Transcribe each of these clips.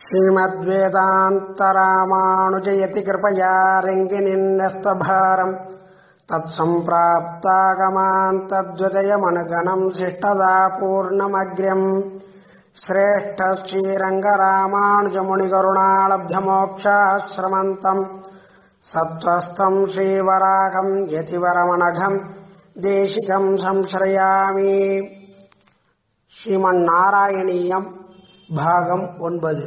श्रीमद्वेदान्तरामानुजयति कृपया रङ्गिनिन्यस्तभारम् तत्सम्प्राप्तागमान् तद्वदयमनुगणम् शिष्टदा पूर्णमग्र्यम् श्रेष्ठ श्रीरङ्गरामानुजमुनिकरुणालब्धमोक्षाश्रमन्तम् सत्त्वस्तम् श्रीवरागम् यतिवरमनघम् தேசிகம் சம்ஸ்ரயாமி ஸ்ரீமன் நாராயணீயம் பாகம் ஒன்பது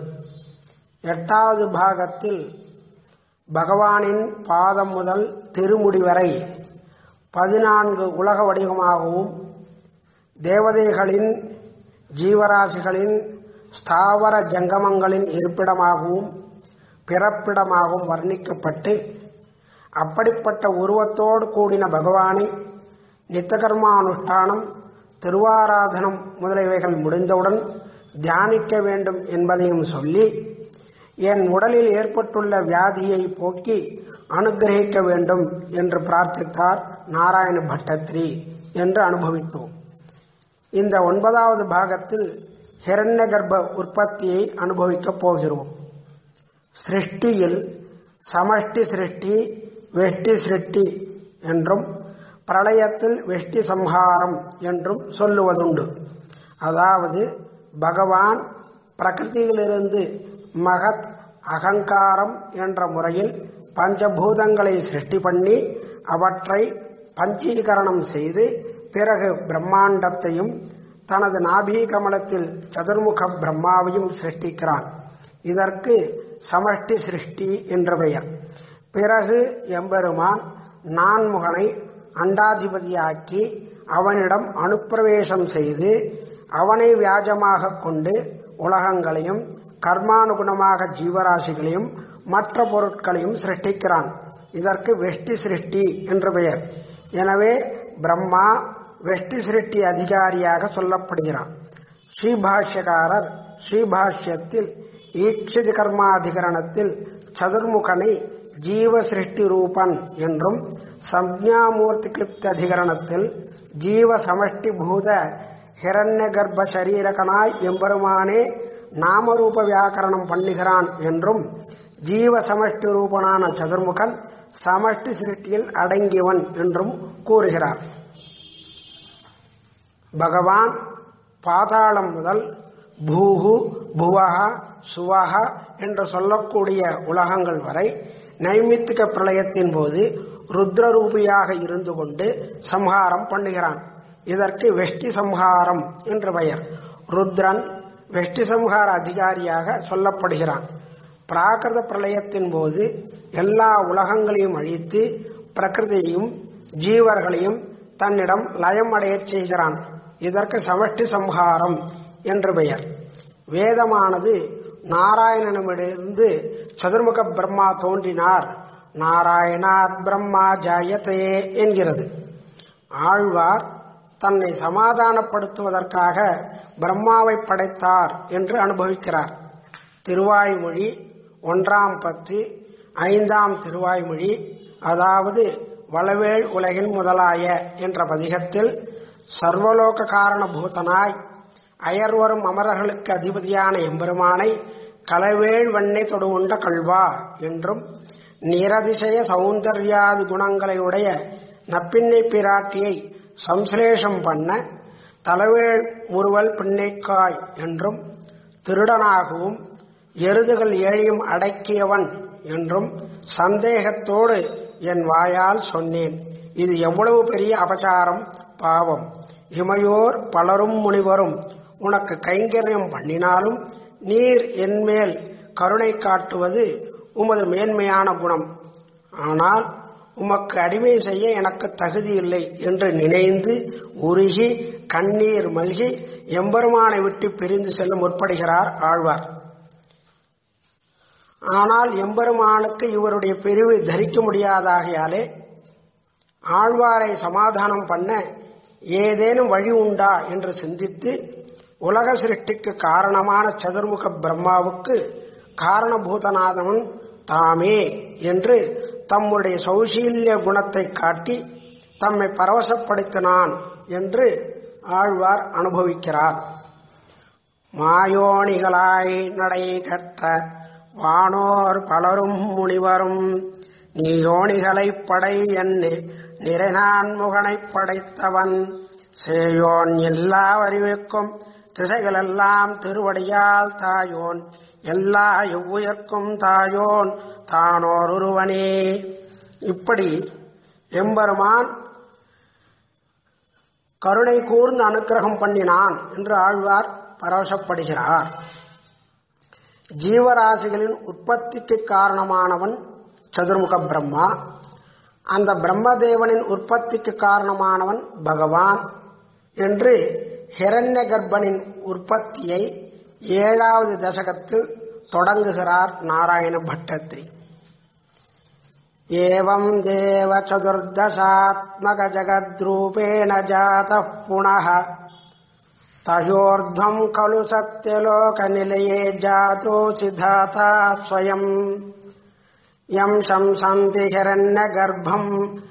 எட்டாவது பாகத்தில் பகவானின் பாதம் முதல் திருமுடி வரை பதினான்கு உலக வடிவமாகவும் தேவதைகளின் ஜீவராசிகளின் ஸ்தாவர ஜங்கமங்களின் இருப்பிடமாகவும் பிறப்பிடமாகவும் வர்ணிக்கப்பட்டு அப்படிப்பட்ட உருவத்தோடு கூடின பகவானை நித்தகர்மானுஷ்டானம் திருவாராதனம் முதலியவைகள் முடிந்தவுடன் தியானிக்க வேண்டும் என்பதையும் சொல்லி என் உடலில் ஏற்பட்டுள்ள வியாதியை போக்கி அனுகிரகிக்க வேண்டும் என்று பிரார்த்தித்தார் நாராயண பட்டத்ரி என்று அனுபவித்தோம் இந்த ஒன்பதாவது பாகத்தில் ஹிரண்ய கர்ப்ப உற்பத்தியை அனுபவிக்கப் போகிறோம் சிருஷ்டியில் சமஷ்டி சிருஷ்டி வெஷ்டி சிருஷ்டி என்றும் பிரளயத்தில் வெஷ்டி சம்ஹாரம் என்றும் சொல்லுவதுண்டு அதாவது பகவான் பிரகிருதியிலிருந்து மகத் அகங்காரம் என்ற முறையில் பஞ்சபூதங்களை சிருஷ்டி பண்ணி அவற்றை பஞ்சீகரணம் செய்து பிறகு பிரம்மாண்டத்தையும் தனது நாபீ கமலத்தில் சதுர்முக பிரம்மாவையும் சிருஷ்டிக்கிறான் இதற்கு சமஷ்டி சிருஷ்டி என்று பெயர் பிறகு எம்பெருமான் நான்முகனை அண்டாதிபதியாக்கி அவனிடம் அனுப்பிரவேசம் செய்து அவனை வியாஜமாக கொண்டு உலகங்களையும் கர்மானுகுணமாக ஜீவராசிகளையும் மற்ற பொருட்களையும் சிருஷ்டிக்கிறான் இதற்கு வெஷ்டி சிருஷ்டி என்று பெயர் எனவே பிரம்மா வெஷ்டி சிருஷ்டி அதிகாரியாக சொல்லப்படுகிறான் ஸ்ரீபாஷ்யக்காரர் ஸ்ரீபாஷ்யத்தில் ஈக்ஷிதி கர்மாதிகரணத்தில் சதுர்முகனை ஜீவ சிருஷ்டி ரூபன் என்றும் சம்ஞாமூர்த்தி கிளிப்த அதிகரணத்தில் ஜீவ சமஷ்டி பூத ஹிரண்ய கர்ப்ப சரீரகனாய் எம்பெருமானே நாமரூப வியாக்கரணம் பண்ணுகிறான் என்றும் ஜீவ சமஷ்டி ரூபனான சதுர்முகன் சமஷ்டி சிருஷ்டியில் அடங்கியவன் என்றும் கூறுகிறார் பகவான் பாதாளம் முதல் பூகு புவஹா சுவஹா என்று சொல்லக்கூடிய உலகங்கள் வரை நைமித்திக பிரளயத்தின் போது ருத்ரரூபியாக இருந்து கொண்டு சம்ஹாரம் பண்ணுகிறான் இதற்கு வெஷ்டி சம்ஹாரம் என்று பெயர் ருத்ரன் வெஷ்டி சம்ஹார அதிகாரியாக சொல்லப்படுகிறான் பிராகிருத பிரளயத்தின் போது எல்லா உலகங்களையும் அழித்து பிரகிருதியையும் ஜீவர்களையும் தன்னிடம் லயமடையச் செய்கிறான் இதற்கு சமஷ்டி சம்ஹாரம் என்று பெயர் வேதமானது நாராயணனிடமிருந்து சதுர்முக பிரம்மா தோன்றினார் நாராயணாத் பிரம்மா ஜாயத்தே என்கிறது ஆழ்வார் தன்னை சமாதானப்படுத்துவதற்காக பிரம்மாவை படைத்தார் என்று அனுபவிக்கிறார் திருவாய்மொழி ஒன்றாம் பத்து ஐந்தாம் திருவாய்மொழி அதாவது வளவேள் உலகின் முதலாய என்ற பதிகத்தில் சர்வலோக காரணபூதனாய் அயர்வரும் அமரர்களுக்கு அதிபதியான எம்பெருமானை கலவேள் வண்ணை தொடுவுண்ட கல்வா என்றும் நிரதிசய சௌந்தர்யாதி குணங்களை உடைய நப்பின்னை பிராட்டியை சம்சிலேஷம் பண்ண தலவேள் முறுவல் பின்னைக்காய் என்றும் திருடனாகவும் எருதுகள் ஏழியும் அடக்கியவன் என்றும் சந்தேகத்தோடு என் வாயால் சொன்னேன் இது எவ்வளவு பெரிய அபச்சாரம் பாவம் இமையோர் பலரும் முனிவரும் உனக்கு கைங்கரியம் பண்ணினாலும் நீர் என்மேல் கருணை காட்டுவது உமது மேன்மையான குணம் ஆனால் உமக்கு அடிமை செய்ய எனக்கு தகுதி இல்லை என்று நினைந்து உருகி கண்ணீர் மல்கி எம்பெருமானை விட்டு பிரிந்து செல்ல முற்படுகிறார் ஆழ்வார் ஆனால் எம்பெருமானுக்கு இவருடைய பிரிவு தரிக்க முடியாதாகையாலே ஆழ்வாரை சமாதானம் பண்ண ஏதேனும் வழி உண்டா என்று சிந்தித்து உலக சிருஷ்டிக்கு காரணமான சதுர்முக பிரம்மாவுக்கு காரணபூதநாதவன் தாமே என்று தம்முடைய சௌசீல்ய குணத்தை காட்டி தம்மை பரவசப்படுத்தினான் என்று ஆழ்வார் அனுபவிக்கிறார் மாயோணிகளாய் நடை கற்ற வானோர் பலரும் முனிவரும் நீ யோனிகளைப் படை என்று நிறைநான் முகனைப் படைத்தவன் சேயோன் எல்லா அறிவிக்கும் திசைகளெல்லாம் திருவடியால் தாயோன் எல்லா எவ்வுயர்க்கும் தாயோன் தானோர் ஒருவனே இப்படி எம்பெருமான் கருணை கூர்ந்து அனுக்கிரகம் பண்ணினான் என்று ஆழ்வார் பரவசப்படுகிறார் ஜீவராசிகளின் உற்பத்திக்கு காரணமானவன் சதுர்முக பிரம்மா அந்த பிரம்மதேவனின் உற்பத்திக்கு காரணமானவன் பகவான் என்று ஹிரண்ய கர்ப்பனின் உற்பத்தியை ஏழாவது தசகத்தில் தொடங்குகிறார் நாராயண பட்டத்ரி एवं देव चतुर्दशात्मकजगद्रूपेण जातः पुनः तयोर्ध्वम् खलु सत्यलोकनिलये जातोऽसि धाता स्वयम् यम् शंसन्ति हिरण्यगर्भम्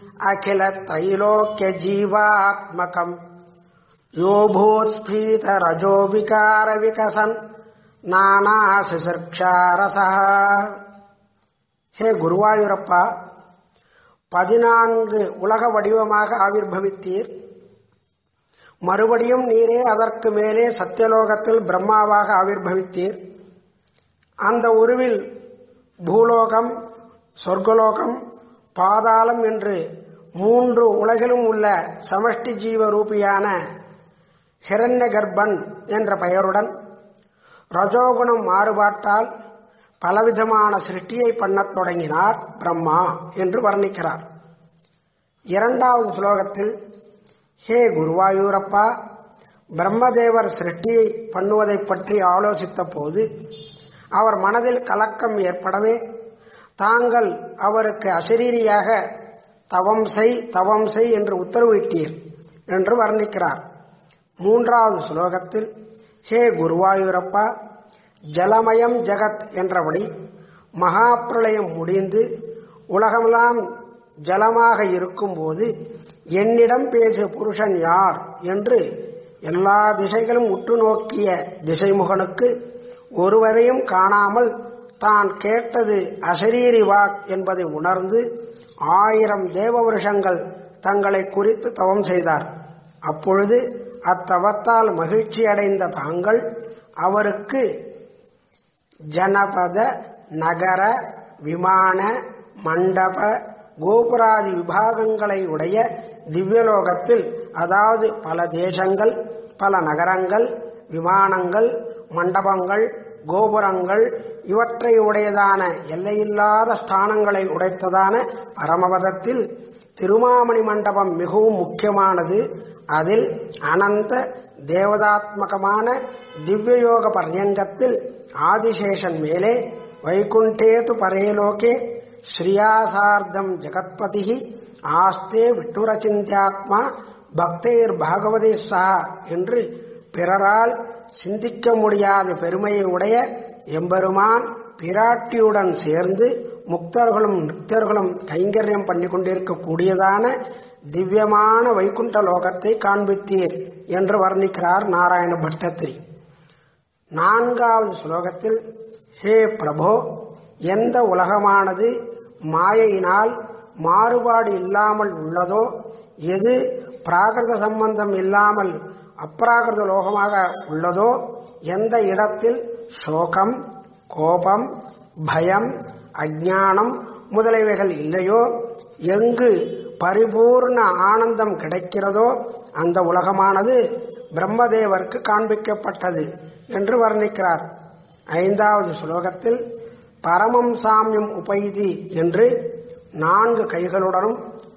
अखिलत्रैलोक्यजीवात्मकम् यो भूत्स्फीतरजो विकारविकसन् नानाशिशिर्क्षारसः ஹே குருவாயூரப்பா பதினான்கு உலக வடிவமாக ஆவிர்வவித்தீர் மறுபடியும் நீரே அதற்கு மேலே சத்தியலோகத்தில் பிரம்மாவாக ஆவிர்வவித்தீர் அந்த உருவில் பூலோகம் சொர்க்கலோகம் பாதாளம் என்று மூன்று உலகிலும் உள்ள சமஷ்டி ஜீவ ரூபியான ஹிரண்ய கர்ப்பன் என்ற பெயருடன் ரஜோகுணம் மாறுபாட்டால் பலவிதமான சிருஷ்டியை பண்ணத் தொடங்கினார் பிரம்மா என்று வர்ணிக்கிறார் இரண்டாவது ஸ்லோகத்தில் ஹே குருவாயூரப்பா பிரம்மதேவர் சிருஷ்டியை பண்ணுவதை பற்றி ஆலோசித்த போது அவர் மனதில் கலக்கம் ஏற்படவே தாங்கள் அவருக்கு அசரீரியாக தவம் செய் தவம் செய் என்று உத்தரவிட்டீர் என்று வர்ணிக்கிறார் மூன்றாவது ஸ்லோகத்தில் ஹே குருவாயூரப்பா ஜலமயம் ஜகத் என்றபடி மகா பிரளயம் முடிந்து உலகமெல்லாம் ஜலமாக இருக்கும்போது என்னிடம் பேசு புருஷன் யார் என்று எல்லா திசைகளும் உற்று நோக்கிய திசைமுகனுக்கு ஒருவரையும் காணாமல் தான் கேட்டது அசரீரி வாக் என்பதை உணர்ந்து ஆயிரம் தேவ வருஷங்கள் தங்களை குறித்து தவம் செய்தார் அப்பொழுது அத்தவத்தால் மகிழ்ச்சி அடைந்த தாங்கள் அவருக்கு ஜனபத நகர விமான மண்டப கோபுராதி விபாகங்களை உடைய திவ்யலோகத்தில் அதாவது பல தேசங்கள் பல நகரங்கள் விமானங்கள் மண்டபங்கள் கோபுரங்கள் இவற்றை உடையதான எல்லையில்லாத ஸ்தானங்களை உடைத்ததான பரமபதத்தில் திருமாமணி மண்டபம் மிகவும் முக்கியமானது அதில் அனந்த தேவதாத்மகமான திவ்யயோக பர்யங்கத்தில் ஆதிசேஷன் மேலே வைகுண்டேது பரேலோகே ஸ்ரீயாசார்த்தம் ஜகத்பதி ஆஸ்தே விட்டுரச்சிந்தியாத்மா பக்தேர் பாகவதே சா என்று பிறரால் சிந்திக்க முடியாத பெருமையை உடைய எம்பெருமான் பிராட்டியுடன் சேர்ந்து முக்தர்களும் நித்தர்களும் கைங்கரியம் பண்ணி கொண்டிருக்கக்கூடியதான திவ்யமான வைகுண்ட லோகத்தை காண்பித்தீர் என்று வர்ணிக்கிறார் நாராயண பட்டத்திரி நான்காவது ஸ்லோகத்தில் ஹே பிரபோ எந்த உலகமானது மாயையினால் மாறுபாடு இல்லாமல் உள்ளதோ எது பிராகிருத சம்பந்தம் இல்லாமல் அப்ராகிருத லோகமாக உள்ளதோ எந்த இடத்தில் சோகம் கோபம் பயம் அஜானம் முதலியவைகள் இல்லையோ எங்கு பரிபூர்ண ஆனந்தம் கிடைக்கிறதோ அந்த உலகமானது பிரம்மதேவருக்கு காண்பிக்கப்பட்டது என்று வர்ணிக்கிறார் ஐந்தாவது ஸ்லோகத்தில் பரமம் சாமியம் உபைதி என்று நான்கு கைகளுடனும்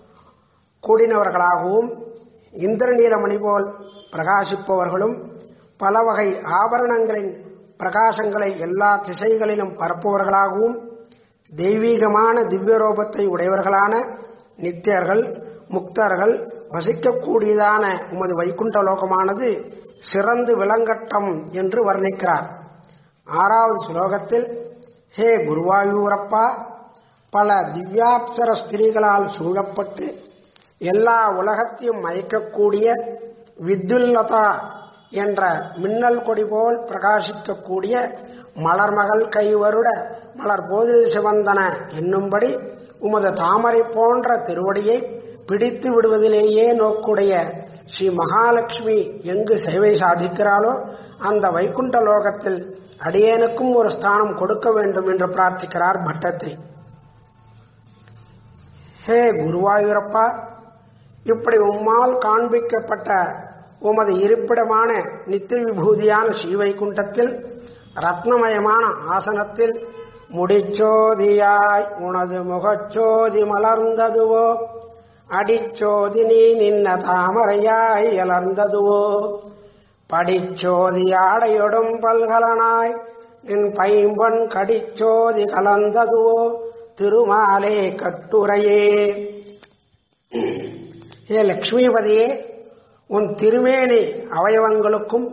கூடினவர்களாகவும் இந்திரநீலமணி போல் பிரகாசிப்பவர்களும் பல வகை ஆபரணங்களின் பிரகாசங்களை எல்லா திசைகளிலும் பரப்புவர்களாகவும் தெய்வீகமான திவ்ய ரூபத்தை உடையவர்களான நித்தியர்கள் முக்தர்கள் வசிக்கக்கூடியதான உமது வைகுண்ட லோகமானது சிறந்து விளங்கட்டம் என்று வர்ணிக்கிறார் ஆறாவது ஸ்லோகத்தில் ஹே குருவாயூரப்பா பல திவ்யாப்சர ஸ்திரீகளால் சூழப்பட்டு எல்லா உலகத்தையும் மயக்கக்கூடிய வித்துல்லதா என்ற மின்னல் கொடி போல் பிரகாசிக்கக்கூடிய மலர்மகள் கைவருட மலர் போதில் சிவந்தன என்னும்படி உமது தாமரை போன்ற திருவடியை பிடித்து விடுவதிலேயே நோக்குடைய ஸ்ரீ மகாலட்சுமி எங்கு சேவை சாதிக்கிறாளோ அந்த வைகுண்ட லோகத்தில் அடியேனுக்கும் ஒரு ஸ்தானம் கொடுக்க வேண்டும் என்று பிரார்த்திக்கிறார் பட்டத்திரி ஹே குருவாயூரப்பா இப்படி உம்மால் காண்பிக்கப்பட்ட உமது இருப்பிடமான நித்திய விபூதியான ஸ்ரீவைகுண்டத்தில் ரத்னமயமான ஆசனத்தில் முடிச்சோதியாய் உனது முகச்சோதி மலர்ந்ததுவோ அடிச்சோதி நீ நின்ன தாமரையாய் எலர்ந்ததுவோ படிச்சோதி ஆடையொடும் பல்கலனாய் நின் பைம்பன் கடிச்சோதி கலந்ததுவோ திருமாலே கட்டுரையே ஏ லக்ஷ்மிபதியே உன் திருமேனி அவயவங்களுக்கும்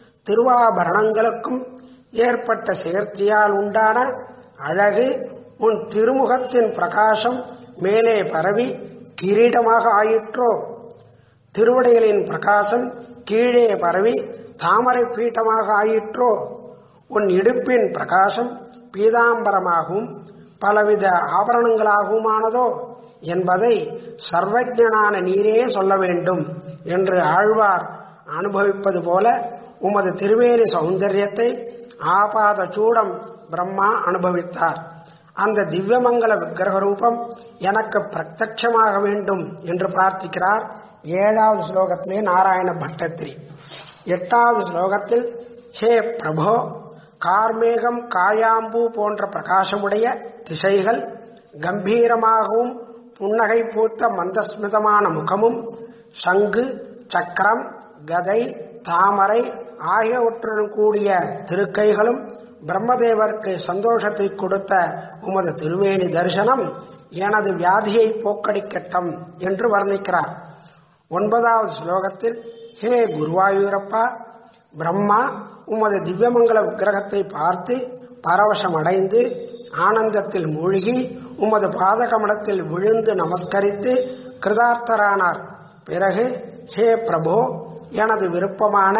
திருவாபரணங்களுக்கும் ஏற்பட்ட சேர்த்தியால் உண்டான அழகு உன் திருமுகத்தின் பிரகாசம் மேலே பரவி கிரீடமாக ஆயிற்றோ திருவடிகளின் பிரகாசம் கீழே பரவி தாமரை பீட்டமாக ஆயிற்றோ உன் இடுப்பின் பிரகாசம் பீதாம்பரமாகவும் பலவித ஆபரணங்களாகுமானதோ என்பதை சர்வஜனான நீரே சொல்ல வேண்டும் என்று ஆழ்வார் அனுபவிப்பது போல உமது திருவேணி சௌந்தரியத்தை ஆபாத சூடம் பிரம்மா அனுபவித்தார் அந்த திவ்யமங்கல விக்கிரக ரூபம் எனக்கு பிரத்யட்சமாக வேண்டும் என்று பிரார்த்திக்கிறார் ஏழாவது ஸ்லோகத்திலே நாராயண பட்டத்திரி எட்டாவது ஸ்லோகத்தில் ஹே பிரபோ கார்மேகம் காயாம்பூ போன்ற பிரகாசமுடைய திசைகள் கம்பீரமாகவும் புன்னகை பூத்த மந்தஸ்மிதமான முகமும் சங்கு சக்கரம் கதை தாமரை ஆகியவற்றுடன் கூடிய திருக்கைகளும் பிரம்மதேவருக்கு சந்தோஷத்தை கொடுத்த உமது திருமேனி தரிசனம் எனது வியாதியை போக்கடிக்கட்டும் என்று வர்ணிக்கிறார் ஒன்பதாவது ஸ்லோகத்தில் ஹே குருவாயூரப்பா பிரம்மா உமது திவ்யமங்கல விக்கிரகத்தை பார்த்து பரவசமடைந்து ஆனந்தத்தில் மூழ்கி உமது பாதகமலத்தில் விழுந்து நமஸ்கரித்து கிருதார்த்தரானார் பிறகு ஹே பிரபோ எனது விருப்பமான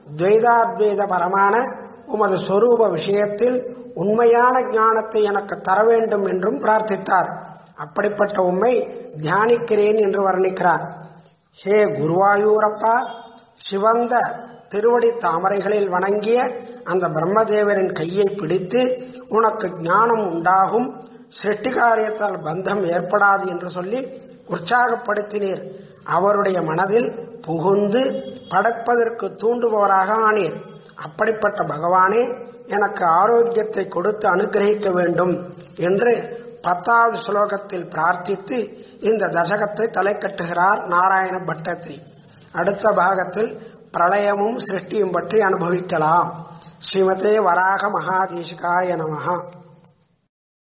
துவைதாத்வைதபரமான உமது சொரூப விஷயத்தில் உண்மையான ஞானத்தை எனக்கு தர வேண்டும் என்றும் பிரார்த்தித்தார் அப்படிப்பட்ட உண்மை தியானிக்கிறேன் என்று வர்ணிக்கிறார் ஹே குருவாயூரப்பா சிவந்த திருவடி தாமரைகளில் வணங்கிய அந்த பிரம்மதேவரின் கையை பிடித்து உனக்கு ஞானம் உண்டாகும் சிருஷ்டி காரியத்தால் பந்தம் ஏற்படாது என்று சொல்லி உற்சாகப்படுத்தினீர் அவருடைய மனதில் புகுந்து படைப்பதற்கு தூண்டுபவராக ஆனீர் அப்படிப்பட்ட பகவானே எனக்கு ஆரோக்கியத்தை கொடுத்து அனுகிரகிக்க வேண்டும் என்று பத்தாவது ஸ்லோகத்தில் பிரார்த்தித்து இந்த தசகத்தை தலை கட்டுகிறார் நாராயண பட்டத்திரி அடுத்த பாகத்தில் பிரளயமும் சிருஷ்டியும் பற்றி அனுபவிக்கலாம் ஸ்ரீமதே வராக மகாதீசிகாய நமஹா